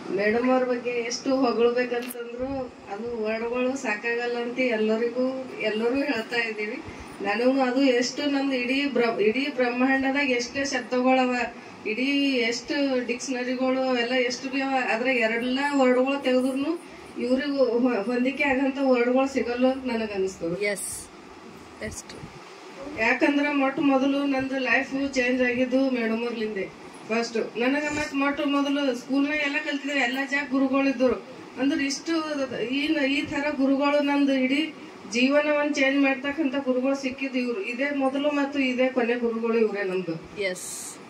madam ಅವ್ರ ಬಗ್ಗೆ ಎಷ್ಟು ಹೊಗಳ್ಬೇಕಂತಂದ್ರು ಅದು ವರ್ಡ್ಗಳು ಸಾಕಾಗಲ್ಲ ಅಂತ ಎಲ್ಲರಿಗೂ ಎಲ್ಲರೂ ಹೇಳ್ತಾ ಇದ್ದೀವಿ ನನಗೂ ಅದು ಎಷ್ಟು ನಮ್ದು ಇಡೀ ಬ್ರ ಇಡೀ ಬ್ರಹ್ಮಾಂಡದಾಗ ಎಷ್ಟು ಶಬ್ದಗಳವ ಇಡೀ ಎಷ್ಟು ಡಿಕ್ಷನರಿಗಳು ಅವೆಲ್ಲ ಎಷ್ಟು ಬಿ ಅವ ಅದ್ರಾಗ ಎರಡೆಲ್ಲ ವರ್ಡ್ಗಳು ತೆಗೆದ್ರು ಇವ್ರಿಗೂ ಹೊ- ಹೊಂದಿಕೆ ಆಗಂತ ವರ್ಡ್ಗಳು ಸಿಗಲ್ಲ ಅಂತ ನನಗೆ ಅನಿಸ್ತದೆ ಎಸ್ ಎಷ್ಟು ಯಾಕಂದ್ರ ಮೊಟ್ಟ ಮೊದಲು ನಂದು ಲೈಫ್ ಚೇಂಜ್ ಆಗಿದ್ದು ಮೇಡಮ್ ಅವ್ರಲಿಂದೆ ಫಸ್ಟ್ ನನಗ ಮತ್ ಮೊಟ್ಟ ಮೊದಲು ಸ್ಕೂಲ್ನಾಗ ಎಲ್ಲ ಕಲ್ತಿದ್ದೇವೆ ಎಲ್ಲ ಜಾಗ ಗುರುಗಳಿದ್ರು ಅಂದ್ರೆ ಇಷ್ಟು ಈ ಈ ತರ ಗುರುಗಳು ನಮ್ದು ಇಡೀ ಜೀವನವನ್ನ ಚೇಂಜ್ ಮಾಡ್ತಕ್ಕಂತ ಗುರುಗಳು ಸಿಕ್ಕಿದ್ದು ಇವ್ರು ಇದೇ ಮೊದಲು ಮತ್ತು ಇದೇ ಕೊನೆ ಗುರುಗಳು ಇವ್ರೇ ನಮ್ದು ಎಸ್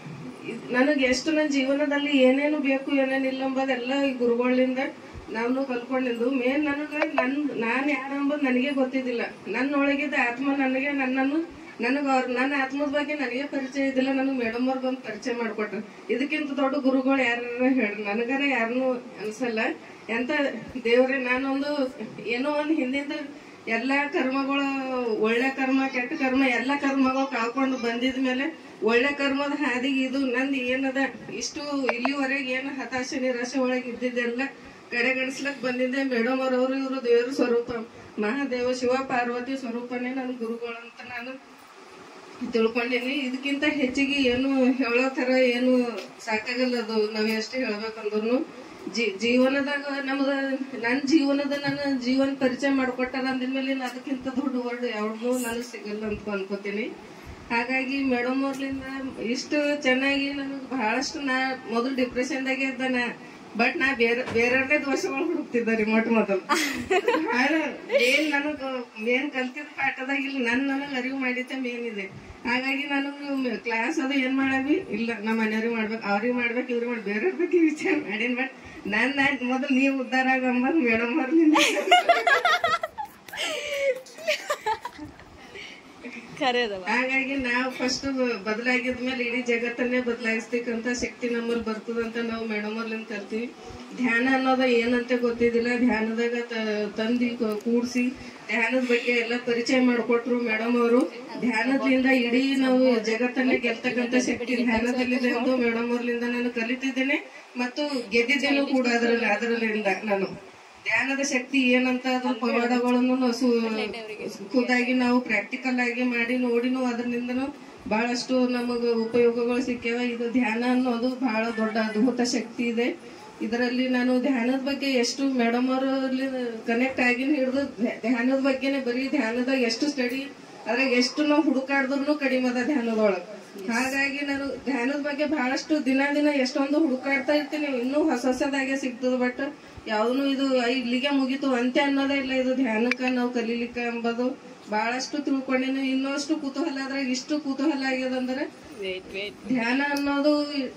ನನಗೆ ಎಷ್ಟು ನನ್ನ ಜೀವನದಲ್ಲಿ ಏನೇನು ಬೇಕು ಏನೇನಿಲ್ಲ ಎಂಬುದೆಲ್ಲ ಈ ಗುರುಗಳಿಂದ ನಾನು ಕಲ್ಕೊಂಡಿದ್ದು ಮೇನ್ ನನಗೆ ನನ್ ನಾನು ಯಾರಂಬುದು ನನಗೆ ಗೊತ್ತಿದ್ದಿಲ್ಲ ನನ್ನ ಒಳಗಿದ್ದ ಆತ್ಮ ನನಗೆ ನನ್ನನ್ನು ನನಗೆ ಅವ್ರ ನನ್ನ ಆತ್ಮದ ಬಗ್ಗೆ ನನಗೆ ಪರಿಚಯ ಇದ್ದಿಲ್ಲ ನನಗೆ ಮೇಡಮ್ ಅವ್ರು ಬಂದು ಪರಿಚಯ ಮಾಡ್ಕೊಟ್ರು ಇದಕ್ಕಿಂತ ದೊಡ್ಡ ಗುರುಗಳು ಯಾರು ಹೇಳಿ ನನಗರ ಯಾರನ್ನೂ ಅನ್ಸಲ್ಲ ಎಂತ ದೇವ್ರೆ ನಾನೊಂದು ಏನೋ ಒಂದು ಹಿಂದಿಂದ ಎಲ್ಲಾ ಕರ್ಮಗಳು ಒಳ್ಳೆ ಕರ್ಮ ಕೆಟ್ಟ ಕರ್ಮ ಎಲ್ಲಾ ಕರ್ಮಗಳು ಕಳ್ಕೊಂಡು ಬಂದಿದ ಮೇಲೆ ಒಳ್ಳೆ ಕರ್ಮದ ಹಾದಿಗೆ ಇದು ನಂದು ಏನದ ಇಷ್ಟು ಇಲ್ಲಿವರೆಗೆ ಏನು ಹತಾಶೆ ನಿರಾಶೆ ಒಳಗೆ ಇದ್ದಿದ್ದೆಲ್ಲ ಕಡೆಗಣಿಸ್ಲಕ್ ಬಂದಿದ್ದೆ ಮೇಡಮ್ ಅವ್ರವ್ರು ಇವರು ದೇವ್ರ ಸ್ವರೂಪ ಮಹಾದೇವ ಶಿವ ಪಾರ್ವತಿ ಸ್ವರೂಪನೇ ನನ್ನ ಗುರುಗಳಂತ ನಾನು ತಿಳ್ಕೊಂಡಿನಿ ಇದಕ್ಕಿಂತ ಹೆಚ್ಚಿಗೆ ಏನು ಹೇಳೋ ತರ ಏನು ಸಾಕಾಗಲ್ಲ ಅದು ನಾವ್ ಎಷ್ಟೇ ಹೇಳ್ಬೇಕಂದ್ರು ಜೀ ಜೀವನದಾಗ ನಮ್ದ ನನ್ ಜೀವನದ ನನ್ನ ಜೀವನ ಪರಿಚಯ ಮಾಡ್ಕೊಟ್ಟಾರ ಅಂದಿದ್ಮೇಲೆ ಇನ್ನು ಅದಕ್ಕಿಂತ ದೊಡ್ಡ ವರ್ಡ್ ಯಾವ್ದು ನನಗೆ ಸಿಗಲ್ಲ ಅಂತ ಅನ್ಕೋತೀನಿ ಹಾಗಾಗಿ ಮೇಡಮ್ ಅವ್ರಲಿಂದ ಇಷ್ಟು ಚೆನ್ನಾಗಿ ನನಗೆ ಬಹಳಷ್ಟು ನಾ ಮೊದಲು ಡಿಪ್ರೆಷನ್ದಾಗೆ ಇದ್ದ ನಾ ಬಟ್ ನಾ ಬೇರೆ ಬೇರೆಯವ್ರದೇ ದೋಷಗಳು ಹುಡುಕ್ತಿದ್ದಾರೆ ಮೊಟ್ಟ ಮೊದಲು ಬಹಳ ಏನ್ ನನಗ ಮೇನ್ ಕಲ್ತಿದ್ ಪಾಠದಾಗ ಇಲ್ಲಿ ನನ್ ನನಗ್ ಅರಿವು ಮಾಡಿದ್ದೆ ಮೇನ್ ಇದೆ ಹಾಗಾಗಿ ನಾನು ಕ್ಲಾಸ್ ಅದು ಏನ್ ಮಾಡವಿ ಇಲ್ಲ ನಮ್ಮ ಮನೆಯವ್ರಿಗೆ ಮಾಡ್ಬೇಕು ಅವ್ರಿಗೆ ಮಾಡ್ಬೇಕು ಇವ್ರಿಗೆ ಮಾಡ್ಬೇಕು ಬೇರೆಯವ್ರ ಬಗ್ಗೆ ವಿಚಾರ ಮಾಡೀನಿ ಬಟ್ ನಾನ್ ನಾನ್ ಮೊದಲು ನೀವು ಉದ್ದಾರ ಆಗಂಬದ್ ಮೇಡಮ್ ಅವ್ರಲಿಂದ ಖರೇದವ ಹಾಗಾಗಿ ನಾವು ಫಸ್ಟ್ ಬದಲಾಗಿದ್ಮೇಲೆ ಇಡೀ ಜಗತ್ತನ್ನೇ ಬದಲಾಯಿಸ್ತಕ್ಕಂತ ಶಕ್ತಿ ನಮ್ಮಲ್ಲಿ ಬರ್ತದಂತ ನಾವು ಮೇಡಮ್ ಅವ್ರಲಿಂದ ಕಲ್ತೀವಿ ಧ್ಯಾನ ಅನ್ನೋದ ಏನಂತ ಗೊತ್ತಿದ್ದಿಲ್ಲ ಧ್ಯಾನದಾಗ ತ- ತಂದಿ ಕ- ಕೂಡ್ಸಿ ಧ್ಯಾನದ ಬಗ್ಗೆ ಎಲ್ಲ ಪರಿಚಯ ಮಾಡಿಕೊಟ್ರು ಮೇಡಮ್ ಅವರು ಧ್ಯಾನದಿಂದ ಇಡೀ ನಾವು ಜಗತ್ತನ್ನೇ ಗೆಲ್ತಕ್ಕಂತ ಶಕ್ತಿ ಧ್ಯಾನದಲ್ಲಿದೆ ಎಂದು ಮೇಡಮ್ ಅವ್ರಲಿಂದ ನಾನು ಕಲಿತಿದ್ದೇನೆ ಮತ್ತು ಗೆದ್ದಿದ್ದೇನೆ ಕೂಡ ಅದರಲ್ಲಿ ಅದರಲ್ಲಿಂದ ನಾನು ಧ್ಯಾನದ ಶಕ್ತಿ ಏನಂತ ಅದ್ರ ಪವಾಡಗಳನ್ನು ನಾವು ಸು- ಖುದ್ದಾಗಿ ನಾವು ಪ್ರಾಕ್ಟಿಕಲ್ ಆಗಿ ಮಾಡಿ ನೋಡಿನೂ ಅದರಿಂದನೂ ಬಹಳಷ್ಟು ನಮಗ ಉಪಯೋಗಗಳು ಸಿಕ್ಕ್ಯಾವ ಇದು ಧ್ಯಾನ ಅನ್ನೋದು ಬಹಳ ದೊಡ್ಡ ಅದ್ಭುತ ಶಕ್ತಿ ಇದೆ ಇದರಲ್ಲಿ ನಾನು ಧ್ಯಾನದ ಬಗ್ಗೆ ಎಷ್ಟು ಮೇಡಮ್ ಅವರಲ್ಲಿ ಕನೆಕ್ಟ್ ಆಗಿ ಹಿಡಿದು ಧ್ಯಾನದ ಬಗ್ಗೆನೆ ಬರೀ ಧ್ಯಾನದಾಗ ಎಷ್ಟು ಸ್ಟಡಿ ಅದ್ರಾಗ ಎಷ್ಟು ನಾವು ಹುಡುಕಾಡಿದ್ರು ಕಡಿಮೆ ಅದ ಧ್ಯಾನದೊಳಗ ಹಾಗಾಗಿ ನಾನು ಧ್ಯಾನದ ಬಗ್ಗೆ ಬಹಳಷ್ಟು ದಿನ ದಿನ ಎಷ್ಟೊಂದು ಹುಡುಕಾಡ್ತಾ ಇರ್ತೀನಿ ಇನ್ನೂ ಹೊಸ ಹೊಸದಾಗೆ ಸಿಗ್ತದ ಬಟ್ ಯಾವ್ದನು ಇದು ಐ, ಇಲ್ಲಿಗೆ ಮುಗೀತು ಅಂತ್ಯ ಅನ್ನೋದೇ ಇಲ್ಲ ಇದು ಧ್ಯಾನಕ್ಕ ನಾವು ಕಲೀಲಿಕ್ಕ ಎಂಬುದು ಬಹಳಷ್ಟು ತಿಳ್ಕೊಂಡಿನಿ ಇನ್ನಷ್ಟು ಕುತೂಹಲ ಅದ್ರಾಗ ಇಷ್ಟು ಕುತೂಹಲ ಆಗ್ಯದಂದ್ರೆ ವೇಟ್ ವೇಟ್ ಧ್ಯಾನ ಅನ್ನೋದು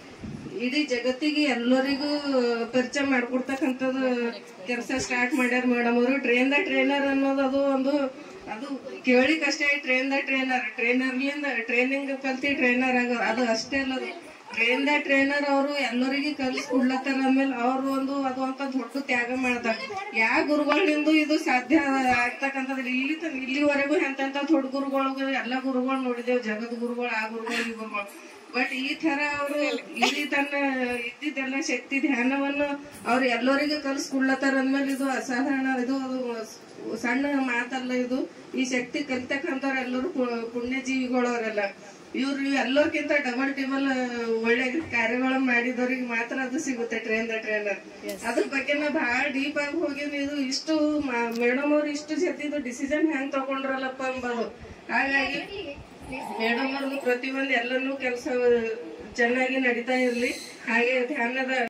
ಇಡೀ ಜಗತ್ತಿಗೆ ಎಲ್ಲರಿಗೂ ಪರಿಚಯ ಮಾಡ್ಕೊಡ್ತಕ್ಕಂಥದ್ದು ಕೆಲಸ ಸ್ಟಾರ್ಟ್ ಮಾಡ್ಯಾರ ಮೇಡಮ್ ಅವರು ಟ್ರೈನ್ ದ ಟ್ರೈನರ್ ಅನ್ನೋದು ಅದು ಒಂದು ಅದು ಕೇಳಿಕ್ ಅಷ್ಟೇ ಟ್ರೈನ್ ದ ಟ್ರೈನರ್ ಟ್ರೈನರ್ಲಿಂದ ಟ್ರೈನಿಂಗ್ ಕಲ್ತಿ ಟ್ರೈನರ್ ಆಗ ಅದು ಅಷ್ಟೇ ಅಲ್ಲ ಅದು ಟ್ರೈನ್ ದ ಟ್ರೈನರ್ ಅವರು ಎಲ್ಲರಿಗೆ ಕಲ್ಸ್ಕೊಡ್ಲತ್ತಾರ ಆಮೇಲೆ ಅವ್ರು ಒಂದು ಅದು ಅಂತ ದೊಡ್ಡ ತ್ಯಾಗ ಮಾಡ್ತಾರೆ ಯಾವ ಗುರುಗಳಿಂದ ಇದು ಸಾಧ್ಯ ಆಗ್ತಕ್ಕಂಥದ್ದು ಇಲ್ಲಿ ತನ ಇಲ್ಲಿವರೆಗೂ ಎಂತೆಂತ ದೊಡ್ಡ ಗುರುಗಳು ಎಲ್ಲ ಗುರುಗಳು ನೋಡಿದೇವ್ ಜಗದ್ ಗುರುಗಳು ಆ ಗುರುಗಳು ಈ ಗುರುಗಳು ಬಟ್ ಈ ತರ ಅವರು ಇಲ್ಲಿ ತನ್ನ ಇದ್ದಿದ್ದೆಲ್ಲ ಶಕ್ತಿ ಧ್ಯಾನವನ್ನು ಅವ್ರು ಎಲ್ಲರಿಗೂ ಕಲ್ಸ್ಕೊಡ್ಲತ್ತಾರ ಅಂದ್ಮೇಲೆ ಇದು ಅಸಾಧಾರಣ ಇದು ಅದು ಸಣ್ಣ ಮಾತಲ್ಲ ಇದು ಈ ಶಕ್ತಿ ಕಲಿತಕ್ಕಂಥವ್ರು ಎಲ್ಲರೂ ಪುಣ್ಯ ಜೀವಿಗಳು ಅವರೆಲ್ಲ ಇವ್ರು ಎಲ್ಲರಿಗಿಂತ ಡಬಲ್ ಟೇಬಲ್ ಒಳ್ಳೆ ಕಾರ್ಯಗಳು ಮಾಡಿದವ್ರಿಗೆ ಮಾತ್ರ ಅದು ಸಿಗುತ್ತೆ ಟ್ರೈನ್ ದ ಟ್ರೈನರ್ ಅದ್ರ ಬಗ್ಗೆ ನಾ ಬಹಳ ಡೀಪ್ ಆಗಿ ಹೋಗಿನಿ ಇದು ಇಷ್ಟು ಮೇಡಮ್ ಅವ್ರು ಇಷ್ಟು ಜೊತೆ ಇದು ಡಿಸಿಷನ್ ಹೆಂಗ್ ತಗೊಂಡ್ರಲ್ಲಪ್ಪ ಅಂಬೋದು ಹಾಗಾಗಿ ಮೇಡಮ್ ಅವ್ರದ್ದು ಪ್ರತಿಯೊಂದು ಎಲ್ಲನೂ ಕೆಲಸ ಚೆನ್ನಾಗಿ ನಡೀತಾ ಇರ್ಲಿ ಹಾಗೆ ಧ್ಯಾನದ